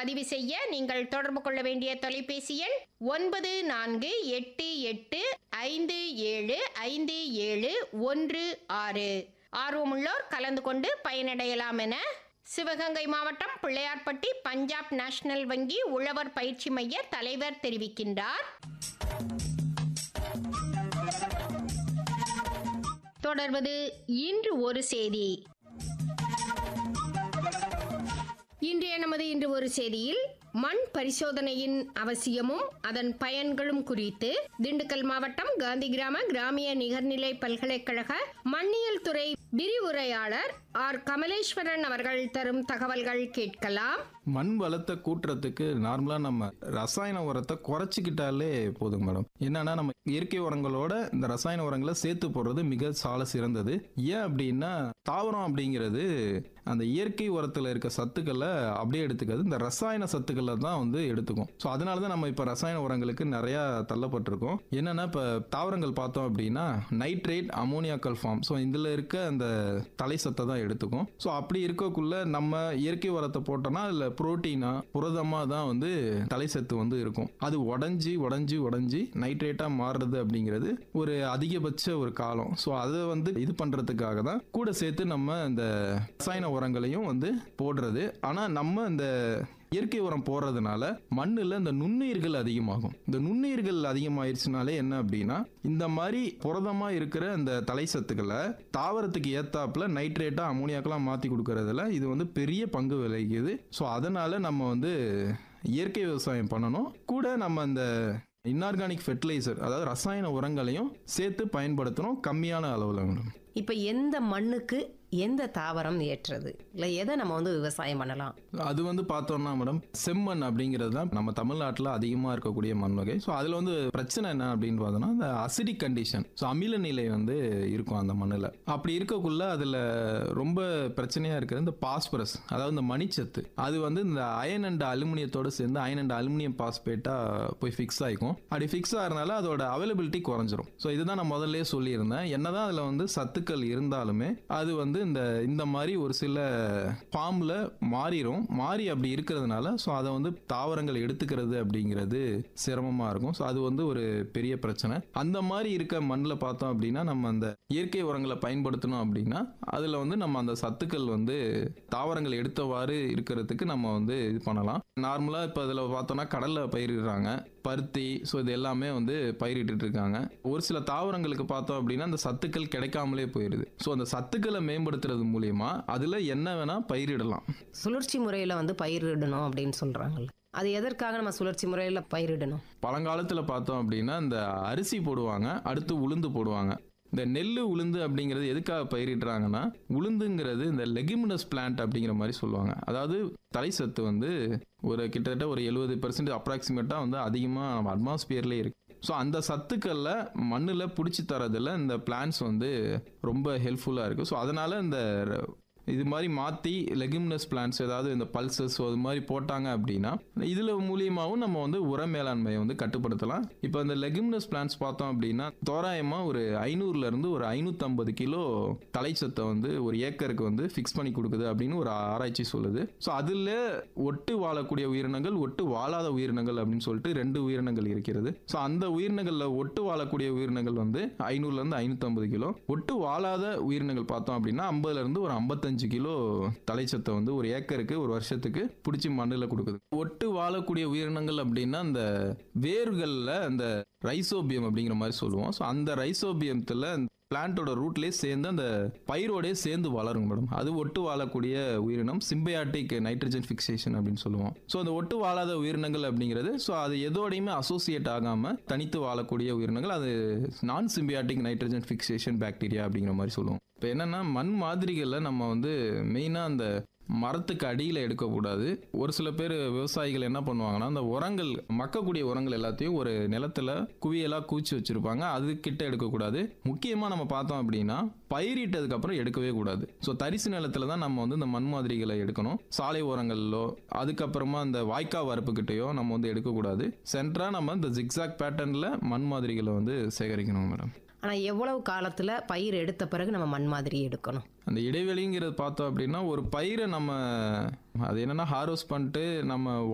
பதிவு செய்ய நீங்கள் தொடர்பு கொள்ள வேண்டிய தொலைபேசி எண் ஒன்பது நான்கு எட்டு எட்டு ஐந்து ஏழு ஐந்து ஏழு ஒன்று ஆறு ஆர்வமுள்ளோர் கலந்து கொண்டு பயனடையலாம் என சிவகங்கை மாவட்டம் பிள்ளையார்பட்டி பஞ்சாப் நேஷனல் வங்கி உழவர் பயிற்சி மைய தலைவர் தெரிவிக்கின்றார் தொடர்வது இன்று ஒரு செய்தி இன்றைய நமது இன்று ஒரு செய்தியில் மண் பரிசோதனையின் அவசியமும் அதன் பயன்களும் குறித்து திண்டுக்கல் மாவட்டம் காந்தி கிராம கிராமிய நிகர்நிலை பல்கலைக்கழக மண்ணியல் துறை விரிவுரையாளர் ஆர் கமலேஸ்வரன் அவர்கள் தரும் தகவல்கள் கேட்கலாம் மண் வளத்தை கூட்டுறதுக்கு நார்மலா நம்ம ரசாயன உரத்தை குறைச்சிக்கிட்டாலே போதும் மேடம் என்னன்னா நம்ம இயற்கை உரங்களோட இந்த ரசாயன உரங்களை சேர்த்து போடுறது மிக சால சிறந்தது ஏன் அப்படின்னா தாவரம் அப்படிங்கிறது அந்த இயற்கை உரத்துல இருக்க சத்துக்களை அப்படியே எடுத்துக்காது இந்த ரசாயன சத்துக்களை தான் வந்து எடுத்துக்கும் ஸோ அதனால தான் நம்ம இப்போ ரசாயன உரங்களுக்கு நிறைய தள்ளப்பட்டிருக்கோம் என்னன்னா இப்போ தாவரங்கள் பார்த்தோம் அப்படின்னா நைட்ரேட் அமோனியாக்கல் ஃபார்ம் ஸோ இதில் இருக்க அந்த தலை சத்தை தான் எடுத்துக்கும் ஸோ அப்படி இருக்கக்குள்ள நம்ம இயற்கை உரத்தை போட்டோம்னா அதில் புரோட்டீனா புரதமா தான் வந்து தலை சத்து வந்து இருக்கும் அது உடஞ்சி உடஞ்சி உடஞ்சி நைட்ரேட்டா மாறுறது அப்படிங்கிறது ஒரு அதிகபட்ச ஒரு காலம் ஸோ அதை வந்து இது பண்றதுக்காக தான் கூட சேர்த்து நம்ம இந்த ரசாயன உரங்களையும் வந்து போடுறது ஆனால் நம்ம இந்த இயற்கை உரம் போடுறதுனால மண்ணில் இந்த நுண்ணுயிர்கள் அதிகமாகும் இந்த நுண்ணுயிர்கள் அதிகமாயிருச்சுனாலே என்ன அப்படின்னா இந்த மாதிரி புரதமா இருக்கிற இந்த தலை சத்துக்களை தாவரத்துக்கு ஏத்தாப்புல நைட்ரேட்டா அமோனியாக்கெல்லாம் மாற்றி கொடுக்கறதுல இது வந்து பெரிய பங்கு விளைவிக்குது ஸோ அதனால நம்ம வந்து இயற்கை விவசாயம் பண்ணணும் கூட நம்ம இந்த இன்ஆர்கானிக் ஃபெர்டிலைசர் அதாவது ரசாயன உரங்களையும் சேர்த்து பயன்படுத்தணும் கம்மியான அளவில் மேடம் இப்போ எந்த மண்ணுக்கு எந்த தாவரம் ஏற்றது இல்லை எதை நம்ம வந்து விவசாயம் பண்ணலாம் அது வந்து பார்த்தோம்னா மேடம் செம்மண் அப்படிங்கிறது தான் நம்ம தமிழ்நாட்டில் அதிகமாக இருக்கக்கூடிய மண் வகை ஸோ அதில் வந்து பிரச்சனை என்ன அப்படின்னு பார்த்தோம்னா இந்த அசிடிக் கண்டிஷன் ஸோ அமில நிலை வந்து இருக்கும் அந்த மண்ணில் அப்படி இருக்கக்குள்ள அதில் ரொம்ப பிரச்சனையாக இருக்கிற இந்த பாஸ்பரஸ் அதாவது இந்த மணிச்சத்து அது வந்து இந்த அயன் அண்ட் அலுமினியத்தோடு சேர்ந்து அயன் அண்ட் அலுமினியம் பாஸ்பேட்டாக போய் ஃபிக்ஸ் ஆகிக்கும் அப்படி ஃபிக்ஸ் ஆகிறனால அதோட அவைலபிலிட்டி குறைஞ்சிரும் ஸோ இதுதான் நான் முதல்ல சொல்லியிருந்தேன் என்னதான் அதில் வந்து சத்துக்கள் இருந்தாலுமே அது வந்து இந்த இந்த மாதிரி ஒரு சில ஃபார்மில் மாறிடும் மாறி அப்படி இருக்கிறதுனால ஸோ அதை வந்து தாவரங்கள் எடுத்துக்கிறது அப்படிங்கிறது சிரமமாக இருக்கும் ஸோ அது வந்து ஒரு பெரிய பிரச்சனை அந்த மாதிரி இருக்க மண்ணில் பார்த்தோம் அப்படின்னா நம்ம அந்த இயற்கை உரங்களை பயன்படுத்தணும் அப்படின்னா அதில் வந்து நம்ம அந்த சத்துக்கள் வந்து தாவரங்கள் எடுத்தவாறு இருக்கிறதுக்கு நம்ம வந்து இது பண்ணலாம் நார்மலாக இப்போ அதில் பார்த்தோம்னா கடலை பயிரிடுறாங்க பருத்தி ஸோ இது எல்லாமே வந்து பயிரிட்டு இருக்காங்க ஒரு சில தாவரங்களுக்கு பார்த்தோம் அப்படின்னா அந்த சத்துக்கள் கிடைக்காமலே போயிடுது ஸோ அந்த சத்துக்களை மேம்படுத்துறது மூலியமா அதில் என்ன வேணா பயிரிடலாம் சுழற்சி முறையில் வந்து பயிரிடணும் அப்படின்னு சொல்கிறாங்கல்ல அது எதற்காக நம்ம சுழற்சி முறையில் பயிரிடணும் பழங்காலத்தில் பார்த்தோம் அப்படின்னா இந்த அரிசி போடுவாங்க அடுத்து உளுந்து போடுவாங்க இந்த நெல் உளுந்து அப்படிங்கிறது எதுக்காக பயிரிடுறாங்கன்னா உளுந்துங்கிறது இந்த லெகிமினஸ் பிளான்ட் அப்படிங்கிற மாதிரி சொல்லுவாங்க அதாவது தலை சத்து வந்து ஒரு கிட்டத்தட்ட ஒரு எழுபது பெர்சன்ட் அப்ராக்சிமேட்டாக வந்து அதிகமாக நம்ம அட்மாஸ்பியர்லேயே இருக்கு ஸோ அந்த சத்துக்களில் மண்ணில் பிடிச்சி தரதில் இந்த பிளான்ஸ் வந்து ரொம்ப ஹெல்ப்ஃபுல்லாக இருக்குது ஸோ அதனால் இந்த இது மாதிரி மாற்றி லெகுமினஸ் பிளான்ஸ் ஏதாவது இந்த பல்சஸ் அது மாதிரி போட்டாங்க அப்படின்னா இதில் மூலியமாகவும் நம்ம வந்து உர மேலாண்மையை வந்து கட்டுப்படுத்தலாம் இப்போ இந்த லெகுமினஸ் பிளான்ஸ் பார்த்தோம் அப்படின்னா தோராயமாக ஒரு ஐநூறுலேருந்து ஒரு ஐநூற்றம்பது கிலோ தலைச்சத்தை வந்து ஒரு ஏக்கருக்கு வந்து ஃபிக்ஸ் பண்ணி கொடுக்குது அப்படின்னு ஒரு ஆராய்ச்சி சொல்லுது ஸோ அதில் ஒட்டு வாழக்கூடிய உயிரினங்கள் ஒட்டு வாழாத உயிரினங்கள் அப்படின்னு சொல்லிட்டு ரெண்டு உயிரினங்கள் இருக்கிறது ஸோ அந்த உயிரினங்களில் ஒட்டு வாழக்கூடிய உயிரினங்கள் வந்து ஐநூறுலேருந்து ஐநூற்றம்பது கிலோ ஒட்டு வாழாத உயிரினங்கள் பார்த்தோம் அப்படின்னா ஐம்பதுலேருந்து ஒரு ஐம்பத்தஞ்சு கிலோ தலைச்சத்தை வந்து ஒரு ஏக்கருக்கு ஒரு வருஷத்துக்கு பிடிச்சி மண்ணில் கொடுக்குது ஒட்டு வாழக்கூடிய உயிரினங்கள் அப்படின்னா அந்த வேர்களில் அந்த ரைசோபியம் அப்படிங்கிற மாதிரி சொல்லுவோம் ஸோ அந்த ரைசோபியத்தில் பிளான்ட்டோட ரூட்லேயே சேர்ந்து அந்த பயிரோடே சேர்ந்து வளரும் மேடம் அது ஒட்டு வாழக்கூடிய உயிரினம் சிம்பயாட்டிக் நைட்ரஜன் ஃபிக்சேஷன் அப்படின்னு சொல்லுவோம் ஸோ அந்த ஒட்டு வாழாத உயிரினங்கள் அப்படிங்கிறது ஸோ அது எதோடையுமே அசோசியேட் ஆகாமல் தனித்து வாழக்கூடிய உயிரினங்கள் அது நான் சிம்பியாட்டிக் நைட்ரஜன் ஃபிக்சேஷன் பாக்டீரியா அப்படிங்கிற மாதிரி சொல்லுவோம் இப்போ என்னன்னா மண் மாதிரிகளில் நம்ம வந்து மெயினாக அந்த மரத்துக்கு அடியில் எடுக்கக்கூடாது ஒரு சில பேர் விவசாயிகள் என்ன பண்ணுவாங்கன்னா அந்த உரங்கள் மக்கக்கூடிய உரங்கள் எல்லாத்தையும் ஒரு நிலத்துல குவியலாக கூச்சி வச்சிருப்பாங்க அது கிட்ட எடுக்கக்கூடாது முக்கியமாக நம்ம பார்த்தோம் அப்படின்னா பயிரிட்டதுக்கு அப்புறம் எடுக்கவே கூடாது ஸோ தரிசு நிலத்துல தான் நம்ம வந்து இந்த மண் மாதிரிகளை எடுக்கணும் சாலை ஓரங்களிலோ அதுக்கப்புறமா இந்த வாய்க்கா வரப்புக்கிட்டேயோ நம்ம வந்து எடுக்கக்கூடாது சென்டரா நம்ம இந்த ஜிக்ஸாக் பேட்டர்னில் மண் மாதிரிகளை வந்து சேகரிக்கணும் மேடம் ஆனால் எவ்வளவு காலத்தில் பயிர் எடுத்த பிறகு நம்ம மண் மாதிரி எடுக்கணும் அந்த இடைவெளிங்கிறது பார்த்தோம் அப்படின்னா ஒரு பயிரை நம்ம அது என்னன்னா ஹார்வெஸ்ட் பண்ணிட்டு நம்ம